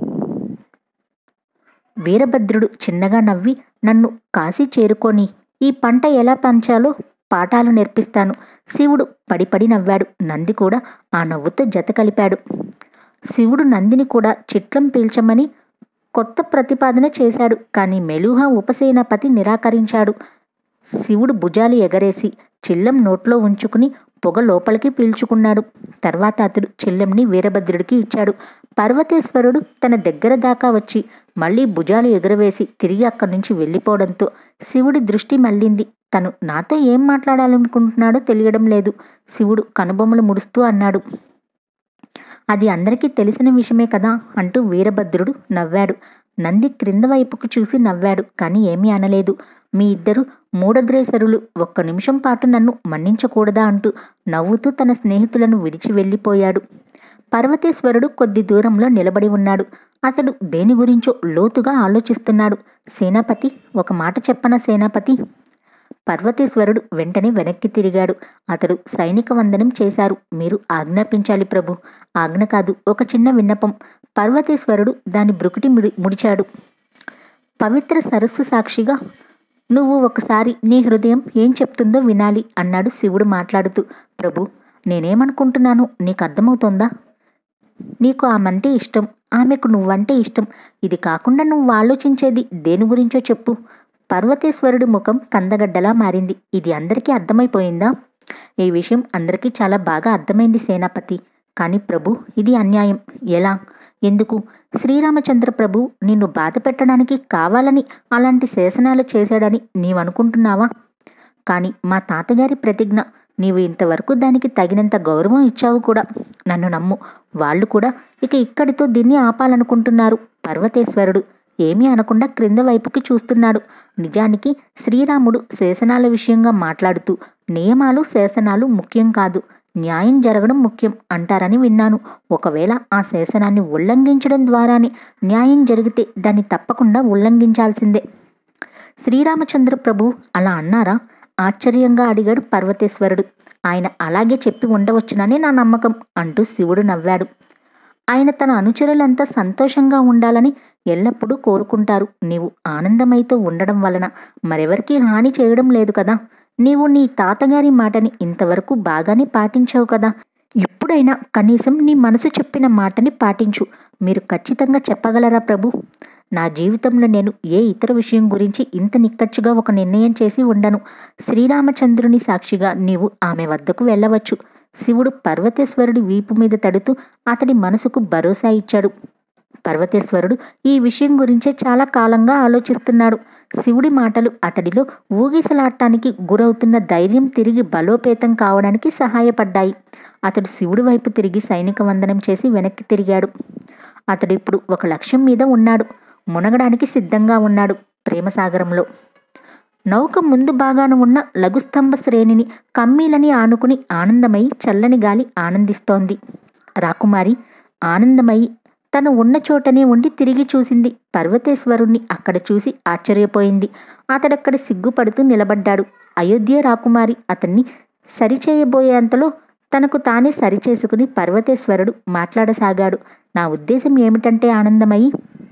వీరభద్రుడు చిన్నగా నవ్వి నన్ను కాశీ చేరుకొని ఈ పంట ఎలా పంచాలో పాఠాలు నేర్పిస్తాను శివుడు పడిపడి నవ్వాడు నంది కూడా ఆ నవ్వుతో జత కలిపాడు శివుడు నందిని కూడా చిట్లం పీల్చమని కొత్త ప్రతిపాదన చేశాడు కానీ మెలూహ ఉపసేనాపతి నిరాకరించాడు శివుడు భుజాలు ఎగరేసి చిల్లం నోట్లో ఉంచుకుని పొగ లోపలికి పీల్చుకున్నాడు తర్వాత అతడు చిల్లంని వీరభద్రుడికి ఇచ్చాడు పర్వతేశ్వరుడు తన దగ్గర దాకా వచ్చి మళ్ళీ భుజాలు ఎగురవేసి తిరిగి అక్కడి నుంచి వెళ్ళిపోవడంతో శివుడి దృష్టి మళ్ళింది తను నాతో ఏం మాట్లాడాలనుకుంటున్నాడో తెలియడం లేదు శివుడు కనుబొమ్మలు ముడుస్తూ అన్నాడు అది అందరికీ తెలిసిన విషయమే కదా అంటూ వీరభద్రుడు నవ్వాడు నంది క్రింద వైపుకు చూసి నవ్వాడు కానీ ఏమీ అనలేదు మీ ఇద్దరు మూడగ్రేసరులు ఒక్క నిమిషం పాటు నన్ను మన్నించకూడదా అంటూ నవ్వుతూ తన స్నేహితులను విడిచి వెళ్ళిపోయాడు పర్వతేశ్వరుడు కొద్ది దూరంలో నిలబడి ఉన్నాడు అతడు దేని గురించో లోతుగా ఆలోచిస్తున్నాడు సేనాపతి ఒక మాట చెప్పన సేనాపతి పర్వతేశ్వరుడు వెంటనే వెనక్కి తిరిగాడు అతడు సైనిక వందనం చేశారు మీరు ఆజ్ఞాపించాలి ప్రభు ఆజ్ఞ కాదు ఒక చిన్న విన్నపం పర్వతేశ్వరుడు దాని బ్రుకుటి ముడి ముడిచాడు పవిత్ర సరస్సు సాక్షిగా నువ్వు ఒకసారి నీ హృదయం ఏం చెప్తుందో వినాలి అన్నాడు శివుడు మాట్లాడుతూ ప్రభు నేనేమనుకుంటున్నాను నీకు అర్థమవుతోందా నీకు ఆమంటే ఇష్టం ఆమెకు నువ్వంటే ఇష్టం ఇది కాకుండా నువ్వు ఆలోచించేది దేని గురించో చెప్పు పర్వతేశ్వరుడి ముఖం కందగడ్డలా మారింది ఇది అందరికీ అర్థమైపోయిందా ఈ విషయం అందరికీ చాలా బాగా అర్థమైంది సేనాపతి కానీ ప్రభు ఇది అన్యాయం ఎలా ఎందుకు శ్రీరామచంద్ర ప్రభు నిన్ను బాధ పెట్టడానికి కావాలని అలాంటి శాసనాలు చేశాడని నీవనుకుంటున్నావా కానీ మా తాతగారి ప్రతిజ్ఞ నీవు ఇంతవరకు దానికి తగినంత గౌరవం ఇచ్చావు కూడా నన్ను నమ్ము వాళ్ళు కూడా ఇక ఇక్కడితో దీన్ని ఆపాలనుకుంటున్నారు పర్వతేశ్వరుడు ఏమీ అనకుండా క్రింద వైపుకి చూస్తున్నాడు నిజానికి శ్రీరాముడు శాసనాల విషయంగా మాట్లాడుతూ నియమాలు శాసనాలు ముఖ్యం కాదు న్యాయం జరగడం ముఖ్యం అంటారని విన్నాను ఒకవేళ ఆ శాసనాన్ని ఉల్లంఘించడం ద్వారానే న్యాయం జరిగితే దాన్ని తప్పకుండా ఉల్లంఘించాల్సిందే శ్రీరామచంద్ర ప్రభు అలా అన్నారా ఆశ్చర్యంగా అడిగాడు పర్వతేశ్వరుడు ఆయన అలాగే చెప్పి ఉండవచ్చునని నా నమ్మకం అంటూ శివుడు నవ్వాడు ఆయన తన అనుచరులంతా సంతోషంగా ఉండాలని ఎల్లప్పుడూ కోరుకుంటారు నీవు ఆనందమైతో ఉండడం వలన మరెవరికీ హాని చేయడం లేదు కదా నీవు నీ తాతగారి మాటని ఇంతవరకు బాగానే పాటించావు కదా ఇప్పుడైనా కనీసం నీ మనసు చెప్పిన మాటని పాటించు మీరు ఖచ్చితంగా చెప్పగలరా ప్రభు నా జీవితంలో నేను ఏ ఇతర విషయం గురించి ఇంత నిక్కచ్చిగా ఒక నిర్ణయం చేసి ఉండను శ్రీరామచంద్రుని సాక్షిగా నీవు ఆమె వద్దకు వెళ్ళవచ్చు శివుడు పర్వతేశ్వరుడి వీపు మీద తడుతూ అతడి మనసుకు భరోసా ఇచ్చాడు పర్వతేశ్వరుడు ఈ విషయం గురించే చాలా కాలంగా ఆలోచిస్తున్నాడు శివుడి మాటలు అతడిలో ఊగిసలాటానికి గురవుతున్న ధైర్యం తిరిగి బలోపేతం కావడానికి సహాయపడ్డాయి అతడు శివుడి వైపు తిరిగి సైనిక వందనం చేసి వెనక్కి తిరిగాడు అతడు ఇప్పుడు ఒక లక్ష్యం మీద ఉన్నాడు మునగడానికి సిద్ధంగా ఉన్నాడు ప్రేమసాగరంలో నౌక ముందు భాగాన ఉన్న లఘుస్తంభ శ్రేణిని కమ్మీలని ఆనుకుని ఆనందమయి చల్లని గాలి ఆనందిస్తోంది రాకుమారి ఆనందమయి తను ఉన్న చోటనే ఉండి తిరిగి చూసింది పర్వతేశ్వరుణ్ణి అక్కడ చూసి ఆశ్చర్యపోయింది అతడక్కడ సిగ్గుపడుతూ నిలబడ్డాడు అయోధ్య రాకుమారి అతన్ని సరిచేయబోయేంతలో తనకు తానే సరిచేసుకుని పర్వతేశ్వరుడు మాట్లాడసాగాడు నా ఉద్దేశం ఏమిటంటే ఆనందమయి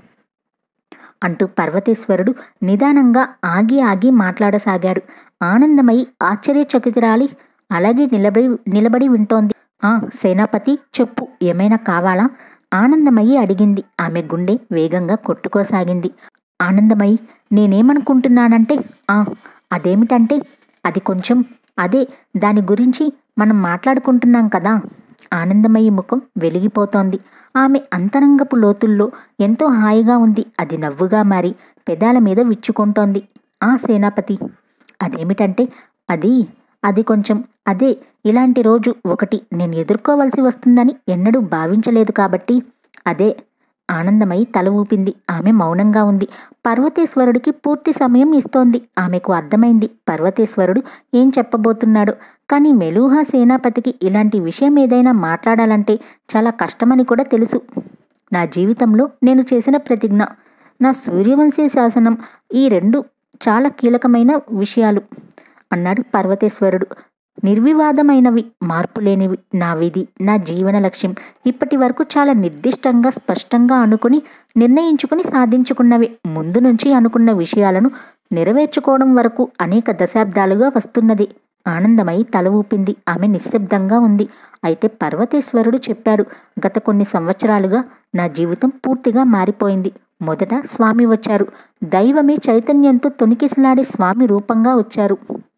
అంటూ పర్వతేశ్వరుడు నిదానంగా ఆగి ఆగి మాట్లాడసాగాడు ఆనందమయి ఆశ్చర్యచకితురాలి అలాగే నిలబడి నిలబడి వింటోంది ఆ సేనాపతి చెప్పు ఏమైనా కావాలా ఆనందమయి అడిగింది ఆమె గుండె వేగంగా కొట్టుకోసాగింది ఆనందమయి నేనేమనుకుంటున్నానంటే ఆ అదేమిటంటే అది కొంచెం అదే దాని గురించి మనం మాట్లాడుకుంటున్నాం కదా ఆనందమయి ముఖం వెలిగిపోతోంది ఆమె అంతరంగపు లోతుల్లో ఎంతో హాయిగా ఉంది అది నవ్వుగా మారి పెదాల మీద విచ్చుకుంటోంది ఆ సేనాపతి అదేమిటంటే అది అది కొంచెం అదే ఇలాంటి రోజు ఒకటి నేను ఎదుర్కోవలసి వస్తుందని ఎన్నడూ భావించలేదు కాబట్టి అదే ఆనందమై తల ఊపింది ఆమె మౌనంగా ఉంది పర్వతేశ్వరుడికి పూర్తి సమయం ఇస్తోంది ఆమెకు అర్థమైంది పర్వతేశ్వరుడు ఏం చెప్పబోతున్నాడో కానీ మెలూహా సేనాపతికి ఇలాంటి విషయం ఏదైనా మాట్లాడాలంటే చాలా కష్టమని కూడా తెలుసు నా జీవితంలో నేను చేసిన ప్రతిజ్ఞ నా సూర్యవంశీ శాసనం ఈ రెండు చాలా కీలకమైన విషయాలు అన్నాడు పర్వతేశ్వరుడు నిర్వివాదమైనవి మార్పులేనివి నా విధి నా జీవన లక్ష్యం ఇప్పటి వరకు చాలా నిర్దిష్టంగా స్పష్టంగా అనుకుని నిర్ణయించుకుని సాధించుకున్నవి ముందు నుంచి అనుకున్న విషయాలను నెరవేర్చుకోవడం వరకు అనేక దశాబ్దాలుగా వస్తున్నది ఆనందమై తల ఊపింది ఆమె నిశ్శబ్దంగా ఉంది అయితే పర్వతేశ్వరుడు చెప్పాడు గత కొన్ని సంవత్సరాలుగా నా జీవితం పూర్తిగా మారిపోయింది మొదట స్వామి వచ్చారు దైవమే చైతన్యంతో తొణికిసలాడే స్వామి రూపంగా వచ్చారు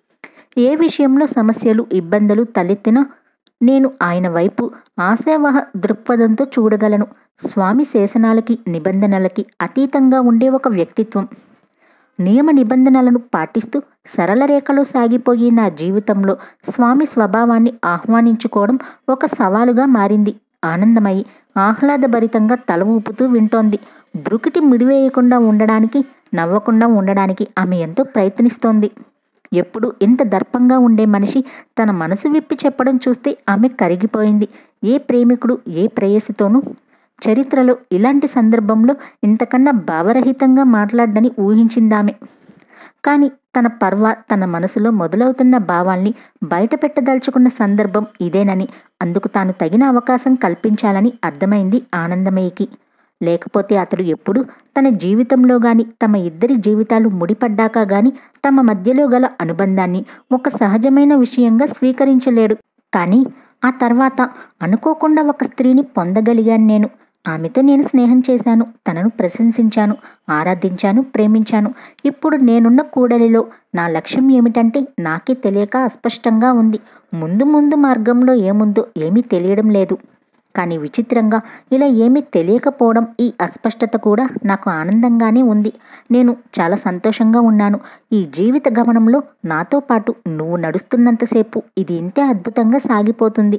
ఏ విషయంలో సమస్యలు ఇబ్బందులు తలెత్తినా నేను ఆయన వైపు ఆశావహ దృక్పథంతో చూడగలను స్వామి శాసనాలకి నిబంధనలకి అతీతంగా ఉండే ఒక వ్యక్తిత్వం నియమ నిబంధనలను పాటిస్తూ సరళ రేఖలో సాగిపోయే నా జీవితంలో స్వామి స్వభావాన్ని ఆహ్వానించుకోవడం ఒక సవాలుగా మారింది ఆనందమయి ఆహ్లాదభరితంగా తల ఊపుతూ వింటోంది బ్రుకిటి మిడివేయకుండా ఉండడానికి నవ్వకుండా ఉండడానికి ఆమె ఎంతో ప్రయత్నిస్తోంది ఎప్పుడు ఇంత దర్పంగా ఉండే మనిషి తన మనసు విప్పి చెప్పడం చూస్తే ఆమె కరిగిపోయింది ఏ ప్రేమికుడు ఏ ప్రేయసితోనూ చరిత్రలో ఇలాంటి సందర్భంలో ఇంతకన్నా భావరహితంగా మాట్లాడని ఊహించిందామె కానీ తన పర్వ తన మనసులో మొదలవుతున్న భావాల్ని బయట పెట్టదలుచుకున్న సందర్భం ఇదేనని అందుకు తాను తగిన అవకాశం కల్పించాలని అర్థమైంది ఆనందమయ్యకి లేకపోతే అతడు ఎప్పుడు తన జీవితంలో గాని తమ ఇద్దరి జీవితాలు ముడిపడ్డాక గాని తమ మధ్యలో గల అనుబంధాన్ని ఒక సహజమైన విషయంగా స్వీకరించలేడు కానీ ఆ తర్వాత అనుకోకుండా ఒక స్త్రీని పొందగలిగాను నేను ఆమెతో నేను స్నేహం చేశాను తనను ప్రశంసించాను ఆరాధించాను ప్రేమించాను ఇప్పుడు నేనున్న కూడలిలో నా లక్ష్యం ఏమిటంటే నాకే తెలియక అస్పష్టంగా ఉంది ముందు ముందు మార్గంలో ఏముందో ఏమీ తెలియడం లేదు కానీ విచిత్రంగా ఇలా ఏమీ తెలియకపోవడం ఈ అస్పష్టత కూడా నాకు ఆనందంగానే ఉంది నేను చాలా సంతోషంగా ఉన్నాను ఈ జీవిత గమనంలో నాతో పాటు నువ్వు నడుస్తున్నంతసేపు ఇది ఇంతే అద్భుతంగా సాగిపోతుంది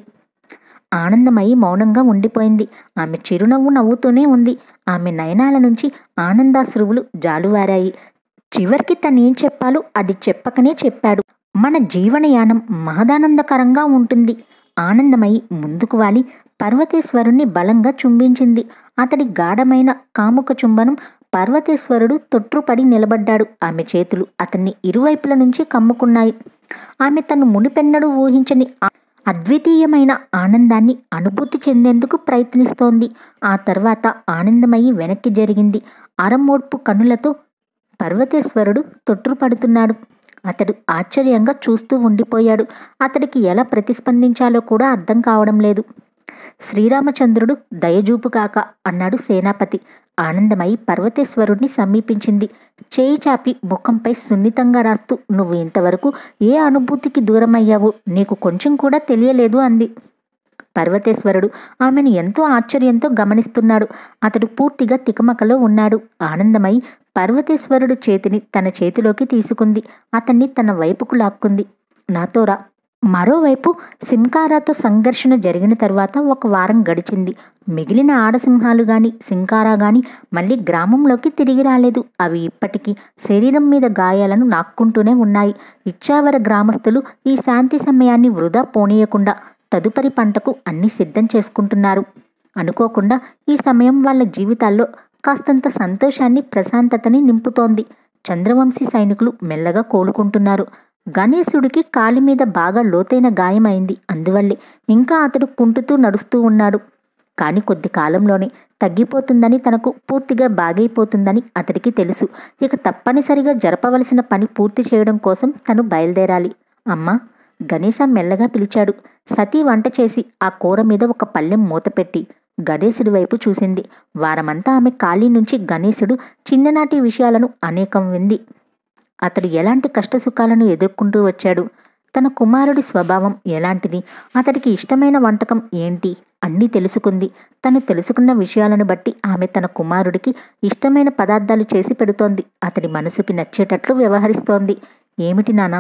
ఆనందమయి మౌనంగా ఉండిపోయింది ఆమె చిరునవ్వు నవ్వుతూనే ఉంది ఆమె నయనాల నుంచి ఆనందాశ్రువులు జాలువారాయి చివరికి తనేం చెప్పాలో అది చెప్పకనే చెప్పాడు మన జీవనయానం మహదానందకరంగా ఉంటుంది ఆనందమయి ముందుకు వాలి పర్వతేశ్వరుణ్ణి బలంగా చుంబించింది అతడి గాఢమైన కాముక చుంబనం పర్వతేశ్వరుడు తొట్రుపడి నిలబడ్డాడు ఆమె చేతులు అతన్ని ఇరువైపుల నుంచి కమ్ముకున్నాయి ఆమె తను మునిపెన్నడూ ఊహించని ఆ- అద్వితీయమైన ఆనందాన్ని అనుభూతి చెందేందుకు ప్రయత్నిస్తోంది ఆ తర్వాత ఆనందమయి వెనక్కి జరిగింది అరమోడ్పు కనులతో పర్వతేశ్వరుడు తొట్రుపడుతున్నాడు అతడు ఆశ్చర్యంగా చూస్తూ ఉండిపోయాడు అతడికి ఎలా ప్రతిస్పందించాలో కూడా అర్థం కావడం లేదు శ్రీరామచంద్రుడు దయజూపు కాక అన్నాడు సేనాపతి ఆనందమై పర్వతేశ్వరుణ్ణి సమీపించింది చేయి చాపి ముఖంపై సున్నితంగా రాస్తూ నువ్వు ఇంతవరకు ఏ అనుభూతికి దూరమయ్యావో నీకు కొంచెం కూడా తెలియలేదు అంది పర్వతేశ్వరుడు ఆమెను ఎంతో ఆశ్చర్యంతో గమనిస్తున్నాడు అతడు పూర్తిగా తికమకలో ఉన్నాడు ఆనందమై పర్వతేశ్వరుడు చేతిని తన చేతిలోకి తీసుకుంది అతన్ని తన వైపుకు లాక్కుంది నాతో రా మరోవైపు సింకారాతో సంఘర్షణ జరిగిన తర్వాత ఒక వారం గడిచింది మిగిలిన ఆడసింహాలు గాని సింకారా గాని మళ్ళీ గ్రామంలోకి తిరిగి రాలేదు అవి ఇప్పటికీ శరీరం మీద గాయాలను నాక్కుంటూనే ఉన్నాయి ఇచ్చావర గ్రామస్తులు ఈ శాంతి సమయాన్ని వృధా పోనీయకుండా తదుపరి పంటకు అన్ని సిద్ధం చేసుకుంటున్నారు అనుకోకుండా ఈ సమయం వాళ్ళ జీవితాల్లో కాస్తంత సంతోషాన్ని ప్రశాంతతని నింపుతోంది చంద్రవంశీ సైనికులు మెల్లగా కోలుకుంటున్నారు గణేశుడికి కాలి మీద బాగా లోతైన గాయమైంది అందువల్లే ఇంకా అతడు కుంటుతూ నడుస్తూ ఉన్నాడు కాని కొద్ది కాలంలోనే తగ్గిపోతుందని తనకు పూర్తిగా బాగైపోతుందని అతడికి తెలుసు ఇక తప్పనిసరిగా జరపవలసిన పని పూర్తి చేయడం కోసం తను బయలుదేరాలి అమ్మా గణేశ మెల్లగా పిలిచాడు సతీ వంట చేసి ఆ కూర మీద ఒక పళ్ళెం మూతపెట్టి గణేశుడి వైపు చూసింది వారమంతా ఆమె ఖాళీ నుంచి గణేశుడు చిన్ననాటి విషయాలను అనేకం వింది అతడు ఎలాంటి కష్టసుఖాలను ఎదుర్కొంటూ వచ్చాడు తన కుమారుడి స్వభావం ఎలాంటిది అతడికి ఇష్టమైన వంటకం ఏంటి అన్నీ తెలుసుకుంది తను తెలుసుకున్న విషయాలను బట్టి ఆమె తన కుమారుడికి ఇష్టమైన పదార్థాలు చేసి పెడుతోంది అతడి మనసుకి నచ్చేటట్లు వ్యవహరిస్తోంది ఏమిటి నానా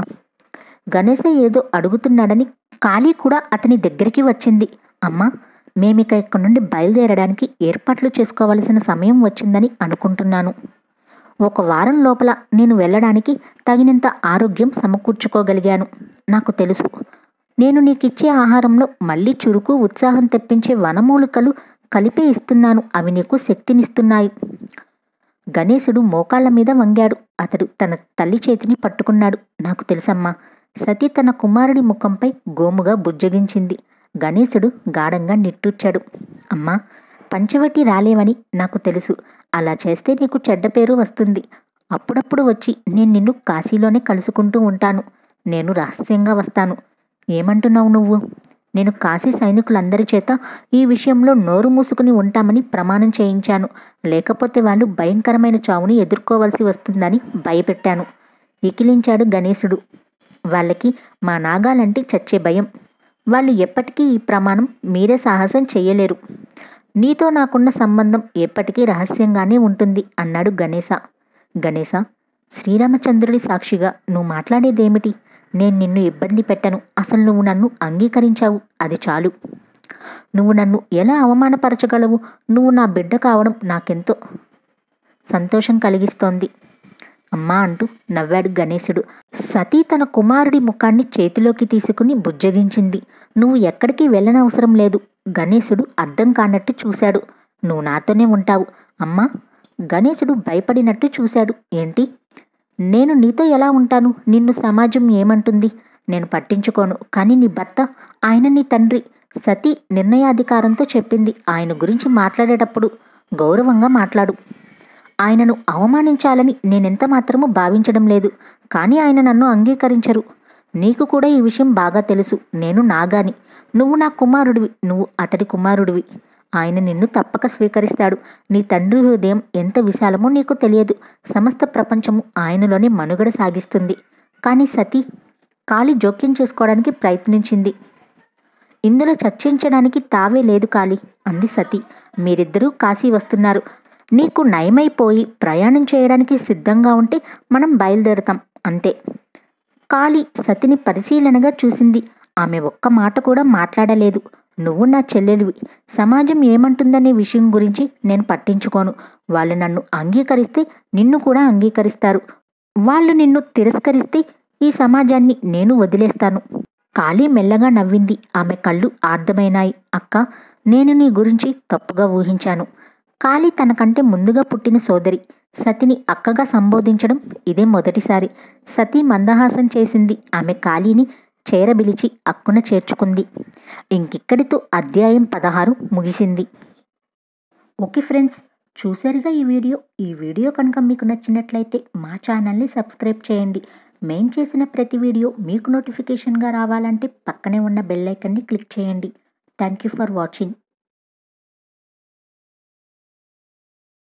గణేశ ఏదో అడుగుతున్నాడని కాళీ కూడా అతని దగ్గరికి వచ్చింది అమ్మా మేమిక ఇక్కడి నుండి బయలుదేరడానికి ఏర్పాట్లు చేసుకోవలసిన సమయం వచ్చిందని అనుకుంటున్నాను ఒక వారం లోపల నేను వెళ్ళడానికి తగినంత ఆరోగ్యం సమకూర్చుకోగలిగాను నాకు తెలుసు నేను నీకిచ్చే ఆహారంలో మళ్ళీ చురుకు ఉత్సాహం తెప్పించే వనమూలికలు కలిపే ఇస్తున్నాను అవి నీకు శక్తినిస్తున్నాయి గణేశుడు మోకాళ్ళ మీద వంగాడు అతడు తన తల్లి చేతిని పట్టుకున్నాడు నాకు తెలుసమ్మా సతీ తన కుమారుడి ముఖంపై గోముగా బుజ్జగించింది గణేశుడు గాఢంగా నిట్టూర్చాడు అమ్మా పంచవటి రాలేవని నాకు తెలుసు అలా చేస్తే నీకు చెడ్డ పేరు వస్తుంది అప్పుడప్పుడు వచ్చి నేను నిన్ను కాశీలోనే కలుసుకుంటూ ఉంటాను నేను రహస్యంగా వస్తాను ఏమంటున్నావు నువ్వు నేను కాశీ సైనికులందరి చేత ఈ విషయంలో నోరు మూసుకుని ఉంటామని ప్రమాణం చేయించాను లేకపోతే వాళ్ళు భయంకరమైన చావుని ఎదుర్కోవాల్సి వస్తుందని భయపెట్టాను ఇకిలించాడు గణేశుడు వాళ్ళకి మా నాగాలంటే చచ్చే భయం వాళ్ళు ఎప్పటికీ ఈ ప్రమాణం మీరే సాహసం చెయ్యలేరు నీతో నాకున్న సంబంధం ఎప్పటికీ రహస్యంగానే ఉంటుంది అన్నాడు గణేశ గణేశ శ్రీరామచంద్రుడి సాక్షిగా నువ్వు మాట్లాడేదేమిటి నేను నిన్ను ఇబ్బంది పెట్టను అసలు నువ్వు నన్ను అంగీకరించావు అది చాలు నువ్వు నన్ను ఎలా అవమానపరచగలవు నువ్వు నా బిడ్డ కావడం నాకెంతో సంతోషం కలిగిస్తోంది అమ్మా అంటూ నవ్వాడు గణేశుడు సతీ తన కుమారుడి ముఖాన్ని చేతిలోకి తీసుకుని బుజ్జగించింది నువ్వు ఎక్కడికి వెళ్ళనవసరం లేదు గణేశుడు అర్థం కానట్టు చూశాడు నువ్వు నాతోనే ఉంటావు అమ్మా గణేశుడు భయపడినట్టు చూశాడు ఏంటి నేను నీతో ఎలా ఉంటాను నిన్ను సమాజం ఏమంటుంది నేను పట్టించుకోను కానీ నీ భర్త ఆయన నీ తండ్రి సతీ నిర్ణయాధికారంతో చెప్పింది ఆయన గురించి మాట్లాడేటప్పుడు గౌరవంగా మాట్లాడు ఆయనను అవమానించాలని నేనెంత మాత్రమూ భావించడం లేదు కానీ ఆయన నన్ను అంగీకరించరు నీకు కూడా ఈ విషయం బాగా తెలుసు నేను నాగాని నువ్వు నా కుమారుడివి నువ్వు అతడి కుమారుడివి ఆయన నిన్ను తప్పక స్వీకరిస్తాడు నీ తండ్రి హృదయం ఎంత విశాలమో నీకు తెలియదు సమస్త ప్రపంచము ఆయనలోనే మనుగడ సాగిస్తుంది కానీ సతీ కాలి జోక్యం చేసుకోవడానికి ప్రయత్నించింది ఇందులో చర్చించడానికి తావే లేదు కాలి అంది సతీ మీరిద్దరూ కాశీ వస్తున్నారు నీకు నయమైపోయి ప్రయాణం చేయడానికి సిద్ధంగా ఉంటే మనం బయలుదేరతాం అంతే కాళి సతిని పరిశీలనగా చూసింది ఆమె ఒక్క మాట కూడా మాట్లాడలేదు నువ్వు నా చెల్లెలివి సమాజం ఏమంటుందనే విషయం గురించి నేను పట్టించుకోను వాళ్ళు నన్ను అంగీకరిస్తే నిన్ను కూడా అంగీకరిస్తారు వాళ్ళు నిన్ను తిరస్కరిస్తే ఈ సమాజాన్ని నేను వదిలేస్తాను కాళీ మెల్లగా నవ్వింది ఆమె కళ్ళు ఆర్ధమైనాయి అక్క నేను నీ గురించి తప్పుగా ఊహించాను కాళీ తనకంటే ముందుగా పుట్టిన సోదరి సతిని అక్కగా సంబోధించడం ఇదే మొదటిసారి సతీ మందహాసం చేసింది ఆమె కాళీని చేరబిలిచి అక్కున చేర్చుకుంది ఇంకిక్కడితో అధ్యాయం పదహారు ముగిసింది ఓకే ఫ్రెండ్స్ చూసారుగా ఈ వీడియో ఈ వీడియో కనుక మీకు నచ్చినట్లయితే మా ఛానల్ని సబ్స్క్రైబ్ చేయండి మేం చేసిన ప్రతి వీడియో మీకు నోటిఫికేషన్గా రావాలంటే పక్కనే ఉన్న బెల్ ఐకన్ని క్లిక్ చేయండి థ్యాంక్ యూ ఫర్ వాచింగ్